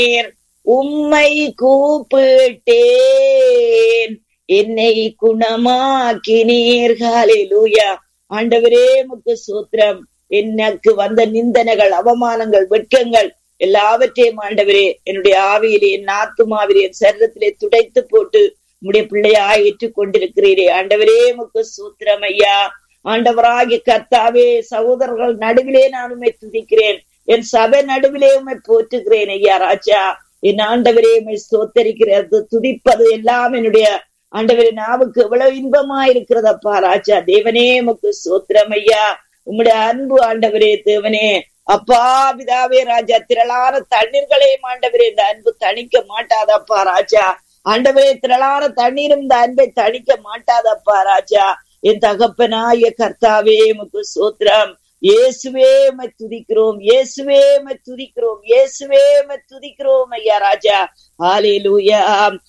உம்மை கூப்பிட்டேன் என்னை குணமாக்கினீர் ஹalleluya ஆண்டவரே உமக்கு சூத்திரம் எனக்கு வந்த நிந்தனைகள் அவமானங்கள் வெட்கங்கள் எல்லாவற்றையும் ஆண்டவரே என்னுடைய ஆவியிலே என் ஆத்துமாவிலே என் சரீரத்திலே துடைத்து போட்டு உம்முடைய பிள்ளையா ஏற்றுக்கொண்டிருக்கிறீரே ஆண்டவரே உமக்கு சூத்திரம் ஐயா ஆண்டவராகி கர்த்தாவே சகோதரர்கள் நடுவிலே நான் உண்மை துதிக்கிறேன் என் சபை நடுவிலே உண்மை போற்றுகிறேன் ஐயா ராஜா என் ஆண்டவரே உண்மை சோத்தரிக்கிறது துதிப்பது எல்லாம் என்னுடைய ஆண்டவரே நாவுக்கு எவ்வளவு இன்பமா இருக்கிறதப்பா ராஜா தேவனே உமக்கு சோத்திரம் ஐயா உம்முடைய அன்பு ஆண்டவரே தேவனே அப்பா பிதாவே ராஜா திரளான தண்ணீர்களையும் ஆண்டவரே இந்த அன்பு தணிக்க மாட்டாதப்பா ராஜா ஆண்டவரே திரளான தண்ணீரும் இந்த அன்பை தணிக்க மாட்டாதப்பா ராஜா என் தகப்பனாய கர்த்தாவே உமக்கு சோத்திரம் இயேசுவே உம்மை துதிக்கிறோம் இயேசுவே உம்மை துதிக்கிறோம் இயேசுவே உம்மை துதிக்கிறோம் ஐயா ராஜா ஹalleluya